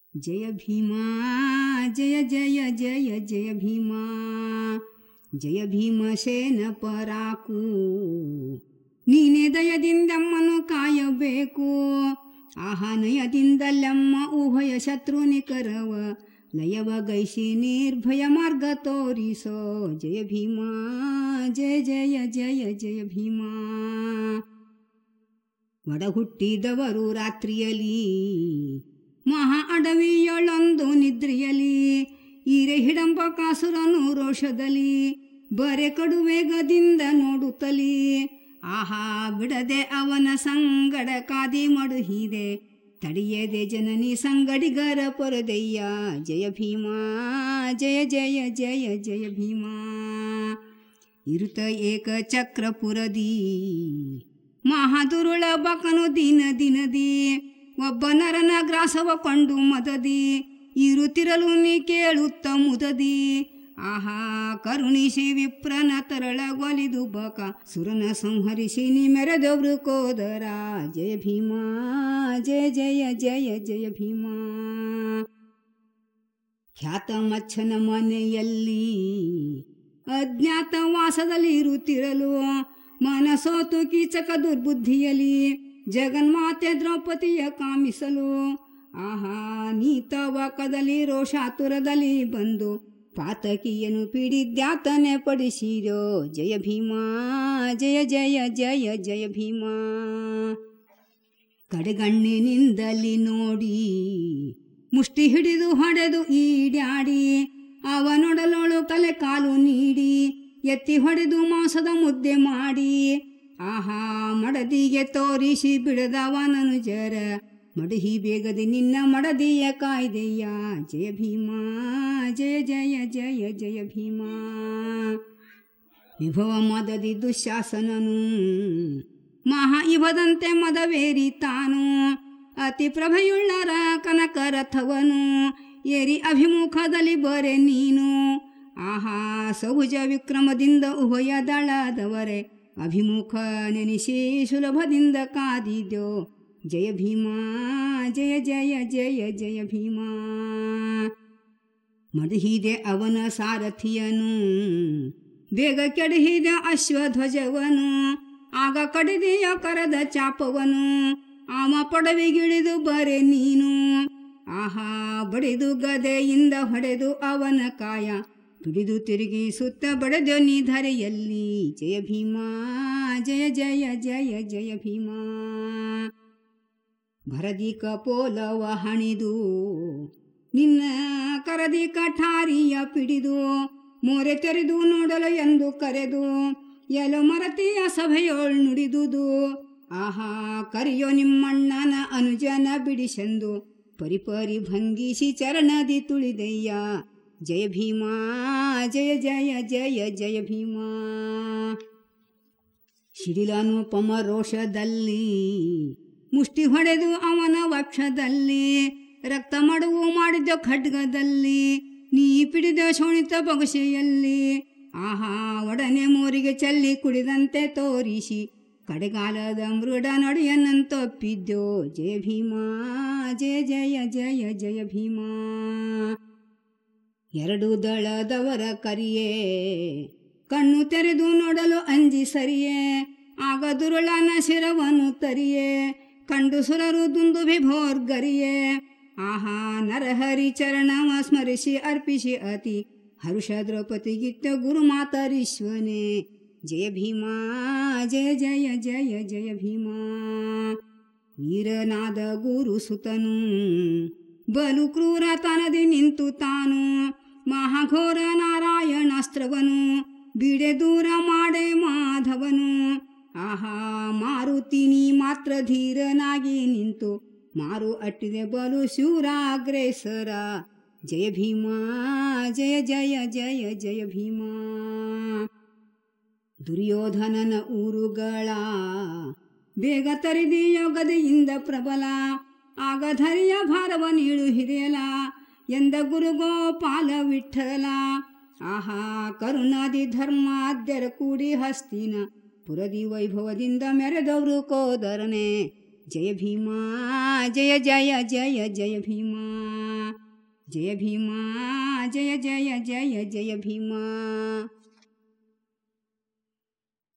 ಜಯ ಭೀಮಾ ಜಯ ಜಯ ಜಯ ಜಯ ಭೀಮಾ ಜಯ ಭೀಮಸೇನ ಪರಾಕು ನೀನೇ ದಯದಿಂದಮ್ಮನು ಕಾಯಬೇಕು ಆಹಾನಯದಿಂದಲ್ಲಮ್ಮ ಉಭಯ ಶತ್ರು ನಿಕರವ ಲಯವ ಗೈಸಿ ನಿರ್ಭಯ ಮಾರ್ಗ ತೋರಿಸೋ ಜಯ ಭೀಮಾ ಜಯ ಜಯ ಜಯ ಜಯ ಭೀಮಾ ಒಡ ಹುಟ್ಟಿದವರು ರಾತ್ರಿಯಲಿ ಮಹಾ ಅಡವಿಯೊಳೊಂದು ನಿದ್ರೆಯಲಿ ಈರೆ ಹಿಡಂಬ ಕಾಸುರನು ರೋಷದಲ್ಲಿ ಬರೆ ಕಡು ವೇಗದಿಂದ ನೋಡುತ್ತಲಿ ಆಹಾ ಬಿಡದೆ ಅವನ ಸಂಗಡ ಕಾದಿ ಮಡುಹಿದೆ ತಡಿಯದೆ ಜನನಿ ಸಂಗಡಿಗರ ಪೊರದಯ್ಯ ಜಯ ಭೀಮಾ ಜಯ ಜಯ ಜಯ ಜಯ ಭೀಮಾ ಇರುತ ಏಕ ಚಕ್ರಪುರದಿ ಮಹಾದುರುಳ ಬಕನು ದಿನ ದಿನದಿ ಒಬ್ಬ ನರನ ಗ್ರಾಸವ ಕೊಂಡು ಮದದಿ ಇರುತ್ತಿರಲು ನೀ ಕೇಳುತ್ತ ಮುದದಿ ಆಹಾ ಕರುಣಿಸಿ ವಿಪ್ರನ ತರಳಗೊಲಿದು ಬಕ ಸುರನ ಸಂಹರಿಸಿ ನೀ ಮೆರೆದವ್ರು ಕೋದರ ಜಯ ಭೀಮಾ ಜಯ ಜಯ ಜಯ ಜಯ ಭೀಮಾ ಖ್ಯಾತ ಮಚ್ಚನ ಮನೆಯಲ್ಲಿ ಅಜ್ಞಾತ ವಾಸದಲ್ಲಿ ಇರುತ್ತಿರಲು ಮನಸೋತು ಕೀಚಕ ದುರ್ಬುದ್ಧಿಯಲಿ ಜಗನ್ಮಾತೆ ದ್ರೌಪದಿಯ ಕಾಮಿಸಲು ಆಹಾ ನೀತವಕದಲ್ಲಿ ರೋಷಾತುರದಲ್ಲಿ ಬಂದು ಪಾತಕಿಯನ್ನು ಪಿಡಿದ್ಯಾತನೆ ಪಡಿಸಿರೋ ಜಯ ಭೀಮಾ ಜಯ ಜಯ ಜಯ ಜಯ ಭೀಮಾ ಕಡೆಗಣ್ಣಿನಿಂದಲಿ ನೋಡಿ ಮುಷ್ಟಿ ಹಿಡಿದು ಹೊಡೆದು ಈಡ್ಯಾಡಿ ಅವನೊಡಲೊಳು ತಲೆ ಕಾಲು ನೀಡಿ ಎತ್ತಿ ಹೊಡೆದು ಮಾಂಸದ ಮುದ್ದೆ ಮಾಡಿ ಆಹಾ ಮಡದಿಗೆ ತೋರಿಸಿ ಬಿಡದವನನು ಜರ ಮಡಹಿ ಬೇಗದೆ ನಿನ್ನ ಮಡದಿಯ ಕಾಯ್ದೆಯ ಜಯ ಭೀಮಾ ಜಯ ಜಯ ಜಯ ಜಯ ಭೀಮಾ ವಿಭವ ಮದದಿ ದುಶ್ಯಾಸನನು ಮಹಾ ಇವದಂತೆ ಮದವೇರಿ ತಾನು ಅತಿ ಪ್ರಭೆಯುಳ್ಳರ ಕನಕ ರಥವನು ಏರಿ ಅಭಿಮುಖದಲ್ಲಿ ಬರೆ ನೀನು ಆಹಾ ಸಹುಜ ವಿಕ್ರಮದಿಂದ ಉಭಯ ದಳದವರೆ ಅಭಿಮುಖ ನೆನೆಸಿ ಸುಲಭದಿಂದ ಕಾದಿದ್ಯೋ ಜಯ ಭೀಮಾ ಜಯ ಜಯ ಜಯ ಜಯ ಭೀಮಾ ಮಡಹಿದೆ ಅವನ ಸಾರಥಿಯನು ಬೇಗ ಕೆಡಹಿದ ಅಶ್ವಧ್ವಜವನು ಆಗ ಕಡಿದೆಯ ಕರದ ಚಾಪವನು ಆಮ ಪಡವಿಗಿಳಿದು ಬರೆ ನೀನು ಆಹಾ ಬಡಿದು ಗದೆಯಿಂದ ಹೊಡೆದು ಅವನ ಕಾಯ ಪಿಡಿದು ತಿರುಗಿ ಸುತ್ತ ಬಡದು ನಿಧರೆಯಲ್ಲಿ ಜಯ ಭೀಮಾ ಜಯ ಜಯ ಜಯ ಜಯ ಭೀಮಾ ಭರದಿ ಕಪೋಲವ ಹಣಿದು ನಿನ್ನ ಕರದಿ ಕಠಾರಿಯ ಪಿಡಿದು ಮೋರೆ ತೆರೆದು ನೋಡಲು ಎಂದು ಕರೆದು ಎಲು ಮರತಿಯ ಸಭೆಯೋಳ್ ನುಡಿದುದು ಆಹಾ ಕರಿಯೋ ನಿಮ್ಮಣ್ಣನ ಅನುಜನ ಬಿಡಿಸೆಂದು ಪರಿಪರಿ ಭಂಗಿಸಿ ಚರಣದಿ ತುಳಿದಯ್ಯ ಜಯ ಭೀಮಾ ಜಯ ಜಯ ಜಯ ಜಯ ಭೀಮಾ ಶಿಡಿಲನುಪಮ ರೋಷದಲ್ಲಿ ಮುಷ್ಟಿ ಹೊಡೆದು ಅವನ ವಕ್ಷದಲ್ಲಿ ರಕ್ತ ಮಡುವು ಮಾಡಿದ ಖಡ್ಗದಲ್ಲಿ ನೀ ಪಿಡಿದ ಶೋಣಿತ ಬೊಗಸೆಯಲ್ಲಿ ಆಹಾ ಒಡನೆ ಮೋರಿಗೆ ಚಲ್ಲಿ ಕುಡಿದಂತೆ ತೋರಿಸಿ ಕಡೆಗಾಲದ ಮೃಡ ನಡೆಯನ್ನಂತೊಪ್ಪಿದ್ಯೋ ಜಯ ಭೀಮಾ ಜಯ ಜಯ ಜಯ ಜಯ ಭೀಮಾ ಎರಡು ದಳದವರ ಕರಿಯೇ ಕಣ್ಣು ತೆರೆದು ನೋಡಲು ಅಂಜಿ ಸರಿಯೇ ಆಗ ದುರುಳನ ಶಿರವನು ತರಿಯೇ ಕಂಡು ಸುರರು ದುಂದು ವಿಭೋರ್ಗರಿಯೇ ಆಹಾ ನರಹರಿ ಚರಣವ ಸ್ಮರಿಸಿ ಅರ್ಪಿಸಿ ಅತಿ ಹರುಷ ದ್ರೌಪದಿಗಿತ್ತ ಗುರು ಮಾತರೀಶ್ವನೇ ಜಯ ಭೀಮಾ ಜಯ ಜಯ ಜಯ ಜಯ ಭೀಮಾ ವೀರನಾದ ಗುರು ಸುತನು ಬಲು ಕ್ರೂರ ತನದಿ ನಿಂತು ತಾನು ಮಹಾಘೋರ ನಾರಾಯಣಾಸ್ತ್ರವನು ಬಿಡೆ ದೂರ ಮಾಡೆ ಮಾಧವನು ಆಹಾ ಮಾರುತಿನಿ ಮಾತ್ರ ಧೀರನಾಗಿ ನಿಂತು ಮಾರು ಅಟ್ಟಿದೆ ಬಲು ಶೂರಾಗ್ರೇಸರ ಜಯ ಭೀಮಾ ಜಯ ಜಯ ಜಯ ಜಯ ಭೀಮಾ ದುರ್ಯೋಧನನ ಊರುಗಳ ಬೇಗ ತರಿದಿ ಯೋಗದೆಯಿಂದ ಪ್ರಬಲ ಆಗ ಧರಿಯ ಭಾರವ ನೀಳು ಹಿರಿಯಲ ಎಂದ ಗುರುಗೋಪಾಲ ವಿಠಲ ಆಹಾ ಕರುಣಾದಿ ಧರ್ಮಾದ್ಯರ ಕೂಡಿ ಹಸ್ತಿನ ಪುರದಿ ವೈಭವದಿಂದ ಮೆರೆದವರು ಕೋದರನೆ ಜಯ ಭೀಮಾ ಜಯ ಜಯ ಜಯ ಜಯ ಭೀಮಾ ಜಯ ಭೀಮಾ ಜಯ ಜಯ ಜಯ ಜಯ ಭೀಮಾ